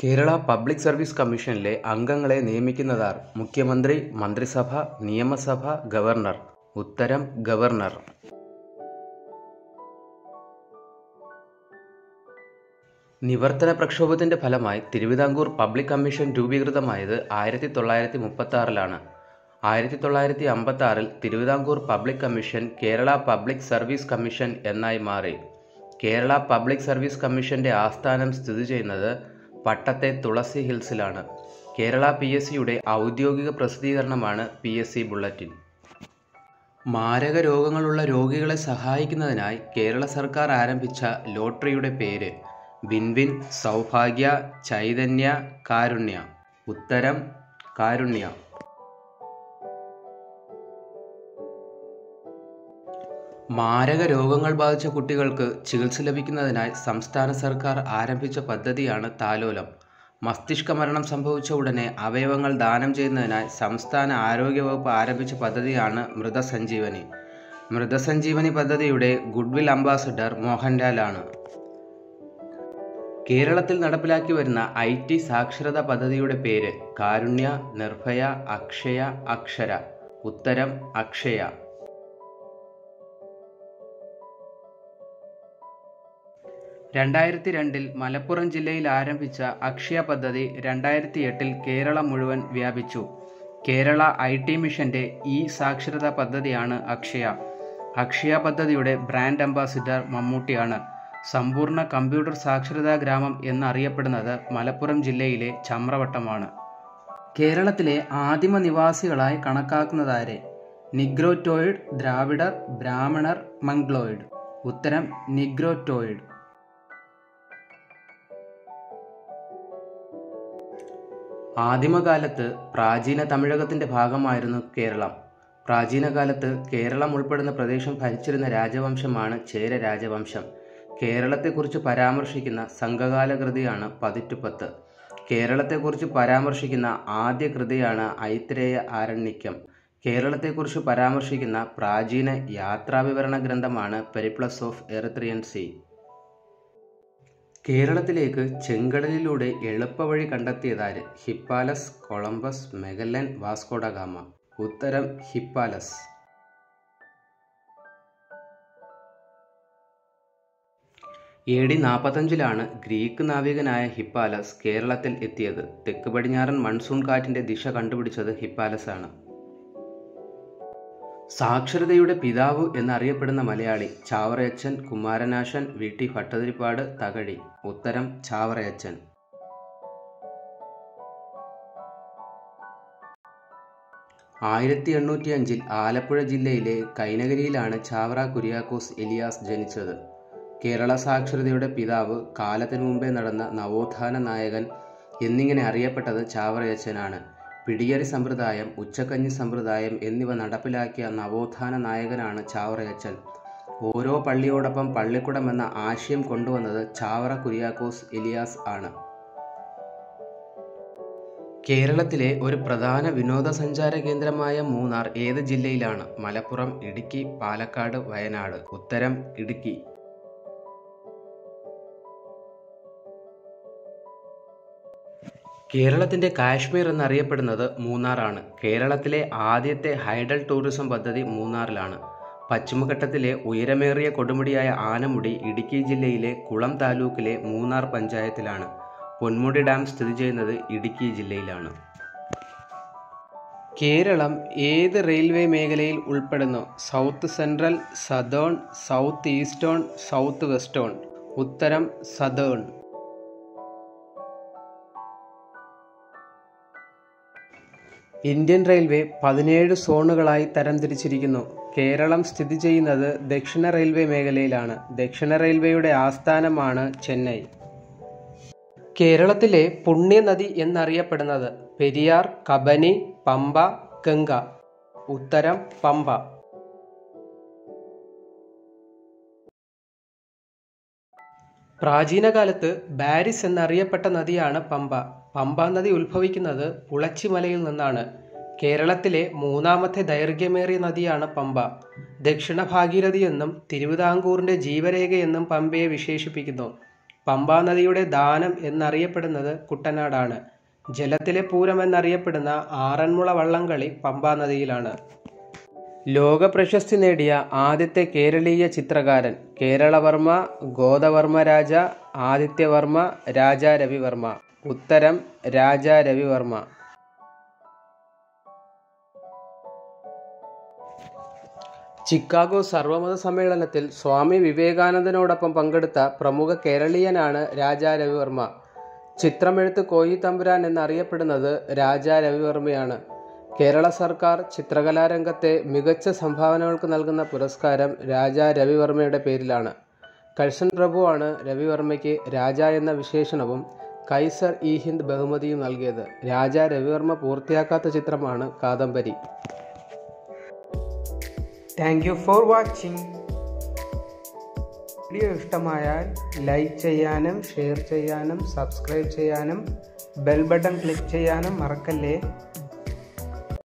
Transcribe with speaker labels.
Speaker 1: Kerala public service കമ്മീഷനിലെ അംഗങ്ങളെ നിയമിക്കുന്നതാർ മുഖ്യമന്ത്രി മന്ത്രിസഭ നിയമസഭ ഗവർണർ ഉത്തരം ഗവർണർ നിവർത്തന പ്രക്ഷോഭത്തിന്റെ ഫലമായി തിരുവിതാംകൂർ പബ്ലിക് കമ്മീഷൻ രൂപീകൃതമായത് ആയിരത്തി തൊള്ളായിരത്തി മുപ്പത്തി ആറിലാണ് ആയിരത്തി തൊള്ളായിരത്തി അമ്പത്തി ആറിൽ Thiruvithamkoor public commission Kerala public service commission എന്നായി മാറി കേരള പബ്ലിക് സർവീസ് കമ്മീഷന്റെ ആസ്ഥാനം സ്ഥിതി ചെയ്യുന്നത് പട്ടത്തെ തുളസി ഹിൽസിലാണ് കേരള പി എസ് സിയുടെ ഔദ്യോഗിക പ്രസിദ്ധീകരണമാണ് പി എസ് സി ബുള്ളറ്റിൻ മാരക രോഗങ്ങളുള്ള രോഗികളെ സഹായിക്കുന്നതിനായി കേരള സർക്കാർ ആരംഭിച്ച ലോട്ടറിയുടെ പേര് ബിൻവിൻ സൗഭാഗ്യ ചൈതന്യ കാരുണ്യ ഉത്തരം കാരുണ്യ മാരക രോഗങ്ങൾ ബാധിച്ച കുട്ടികൾക്ക് ചികിത്സ ലഭിക്കുന്നതിനായി സംസ്ഥാന സർക്കാർ ആരംഭിച്ച പദ്ധതിയാണ് താലോലം മസ്തിഷ്ക മരണം സംഭവിച്ച ഉടനെ അവയവങ്ങൾ ദാനം ചെയ്യുന്നതിനായി സംസ്ഥാന ആരോഗ്യവകുപ്പ് ആരംഭിച്ച പദ്ധതിയാണ് മൃതസഞ്ജീവനി മൃതസഞ്ജീവനി പദ്ധതിയുടെ ഗുഡ്വിൽ അംബാസഡർ മോഹൻലാലാണ് കേരളത്തിൽ നടപ്പിലാക്കി വരുന്ന ഐ ടി സാക്ഷരതാ പദ്ധതിയുടെ പേര് കാരുണ്യ നിർഭയ അക്ഷയ അക്ഷര ഉത്തരം അക്ഷയ രണ്ടായിരത്തി രണ്ടിൽ മലപ്പുറം ജില്ലയിൽ ആരംഭിച്ച അക്ഷയ പദ്ധതി രണ്ടായിരത്തി എട്ടിൽ കേരളം മുഴുവൻ വ്യാപിച്ചു കേരള ഐ ടി മിഷന്റെ ഇ സാക്ഷരതാ പദ്ധതിയാണ് അക്ഷയ അക്ഷയ പദ്ധതിയുടെ ബ്രാൻഡ് അംബാസിഡർ മമ്മൂട്ടിയാണ് സമ്പൂർണ്ണ കമ്പ്യൂട്ടർ സാക്ഷരതാ ഗ്രാമം എന്നറിയപ്പെടുന്നത് മലപ്പുറം ജില്ലയിലെ ചമ്രവട്ടമാണ് കേരളത്തിലെ ആദിമ നിവാസികളായി കണക്കാക്കുന്നതാരെ നിഗ്രോറ്റോയിഡ് ദ്രാവിഡർ ബ്രാഹ്മണർ മംഗ്ലോയിഡ് ഉത്തരം നിഗ്രോറ്റോയിഡ് ആദിമകാലത്ത് പ്രാചീന തമിഴകത്തിന്റെ ഭാഗമായിരുന്നു കേരളം പ്രാചീനകാലത്ത് കേരളം ഉൾപ്പെടുന്ന പ്രദേശം ഭരിച്ചിരുന്ന രാജവംശമാണ് ചേര രാജവംശം കേരളത്തെക്കുറിച്ച് പരാമർശിക്കുന്ന സംഘകാല കൃതിയാണ് പതിറ്റുപത്ത് കേരളത്തെക്കുറിച്ച് പരാമർശിക്കുന്ന ആദ്യ കൃതിയാണ് ഐത്രേയ ആരണ്യക്യം കേരളത്തെക്കുറിച്ച് പരാമർശിക്കുന്ന പ്രാചീന യാത്രാവിവരണ ഗ്രന്ഥമാണ് പെരിപ്ലസ് ഓഫ് എറിത്രിയൻ സീ കേരളത്തിലേക്ക് ചെങ്കടലിലൂടെ എളുപ്പവഴി കണ്ടെത്തിയതാര് ഹിപ്പാലസ് കൊളംബസ് മെഗല്ലൻ വാസ്കോഡഗാമ ഉത്തരം ഹിപ്പാലസ് എ ഡി നാൽപ്പത്തഞ്ചിലാണ് ഗ്രീക്ക് നാവികനായ ഹിപ്പാലസ് കേരളത്തിൽ എത്തിയത് തെക്ക് പടിഞ്ഞാറൻ മൺസൂൺ കാറ്റിന്റെ ദിശ കണ്ടുപിടിച്ചത് ഹിപ്പാലസ് ആണ് സാക്ഷരതയുടെ പിതാവ് എന്നറിയപ്പെടുന്ന മലയാളി ചാവറയച്ചൻ കുമാരനാശൻ വി ടി ഭട്ടതിരിപ്പാട് തകഴി ഉത്തരം ചാവറയച്ചൻ ആയിരത്തി എണ്ണൂറ്റി അഞ്ചിൽ ആലപ്പുഴ ജില്ലയിലെ കൈനകരിയിലാണ് ചാവറ കുര്യാക്കോസ് എലിയാസ് ജനിച്ചത് കേരള സാക്ഷരതയുടെ പിതാവ് കാലത്തിനു മുമ്പേ നടന്ന നവോത്ഥാന നായകൻ എന്നിങ്ങനെ അറിയപ്പെട്ടത് ചാവറയച്ചനാണ് പിടിയരി സമ്പ്രദായം ഉച്ചക്കഞ്ഞി സമ്പ്രദായം എന്നിവ നടപ്പിലാക്കിയ നവോത്ഥാന നായകനാണ് ചാവറയച്ചൻ ഓരോ പള്ളിയോടൊപ്പം പള്ളിക്കുടം എന്ന ആശയം കൊണ്ടുവന്നത് ചാവറ കുര്യാക്കോസ് എലിയാസ് ആണ് കേരളത്തിലെ ഒരു പ്രധാന വിനോദസഞ്ചാര കേന്ദ്രമായ മൂന്നാർ ഏത് ജില്ലയിലാണ് മലപ്പുറം ഇടുക്കി പാലക്കാട് വയനാട് ഉത്തരം ഇടുക്കി കേരളത്തിന്റെ കാശ്മീർ എന്നറിയപ്പെടുന്നത് മൂന്നാറാണ് കേരളത്തിലെ ആദ്യത്തെ ഹൈഡൽ ടൂറിസം പദ്ധതി മൂന്നാറിലാണ് പശ്ചിമഘട്ടത്തിലെ ഉയരമേറിയ കൊടുമുടിയായ ആനമുടി ഇടുക്കി ജില്ലയിലെ കുളം താലൂക്കിലെ മൂന്നാർ പഞ്ചായത്തിലാണ് പൊന്മുടി ഡാം സ്ഥിതി ചെയ്യുന്നത് ഇടുക്കി ജില്ലയിലാണ് കേരളം ഏത് റെയിൽവേ മേഖലയിൽ ഉൾപ്പെടുന്നു south central southern south eastern south western ഉത്തരം സദേൺ ഇന്ത്യൻ റെയിൽവേ പതിനേഴ് സോണുകളായി തരംതിരിച്ചിരിക്കുന്നു കേരളം സ്ഥിതി ചെയ്യുന്നത് ദക്ഷിണ റെയിൽവേ മേഖലയിലാണ് ദക്ഷിണ റെയിൽവേയുടെ ആസ്ഥാനമാണ് ചെന്നൈ കേരളത്തിലെ പുണ്യനദി എന്നറിയപ്പെടുന്നത് പെരിയാർ കബനി പമ്പ ഗംഗ ഉത്തരം പമ്പ പ്രാചീന ബാരിസ് എന്നറിയപ്പെട്ട നദിയാണ് പമ്പ പമ്പ നദി ഉത്ഭവിക്കുന്നത് പുളച്ചിമലയിൽ നിന്നാണ് കേരളത്തിലെ മൂന്നാമത്തെ ദൈർഘ്യമേറിയ നദിയാണ് പമ്പ ദക്ഷിണ ഭാഗീരഥി എന്നും തിരുവിതാംകൂറിന്റെ ജീവരേഖ എന്നും പമ്പയെ വിശേഷിപ്പിക്കുന്നു
Speaker 2: പമ്പാനദിയുടെ ദാനം എന്നറിയപ്പെടുന്നത് കുട്ടനാടാണ് ജലത്തിലെ പൂരം എന്നറിയപ്പെടുന്ന ആറന്മുള വള്ളംകളി പമ്പാനദിയിലാണ് ലോക പ്രശസ്തി നേടിയ ആദ്യത്തെ കേരളീയ ചിത്രകാരൻ കേരളവർമ്മ ഗോദവർമ്മ രാജ ആദിത്യവർമ്മ രാജാ രവിവർമ്മ ഉത്തരം രാജാ രവിവർമ്മ ചിക്കാഗോ സർവമത സമ്മേളനത്തിൽ സ്വാമി വിവേകാനന്ദനോടൊപ്പം പങ്കെടുത്ത പ്രമുഖ കേരളീയനാണ് രാജാ രവിവർമ്മ ചിത്രമെഴുത്ത് കോയി തമ്പുരാൻ എന്നറിയപ്പെടുന്നത് രാജാ രവിവർമ്മയാണ് കേരള സർക്കാർ ചിത്രകലാരംഗത്തെ മികച്ച സംഭാവനകൾക്ക് നൽകുന്ന പുരസ്കാരം രാജാ രവിവർമ്മയുടെ പേരിലാണ് കഴ്സൺ പ്രഭുവാണ് രവിവർമ്മയ്ക്ക് രാജ എന്ന വിശേഷണവും കൈസർ ഇ ഹിന്ദ് ബഹുമതിയും നൽകിയത് രാജാ രവിവർമ്മ പൂർത്തിയാക്കാത്ത ചിത്രമാണ് Kadambari thank you for watching video ഇഷ്ടമായാൽ ലൈക്ക് ചെയ്യാനും ഷെയർ ചെയ്യാനും സബ്സ്ക്രൈബ് ചെയ്യാനും ബെൽ ബട്ടൺ ക്ലിക്ക് ചെയ്യാനും മറക്കല്ലേ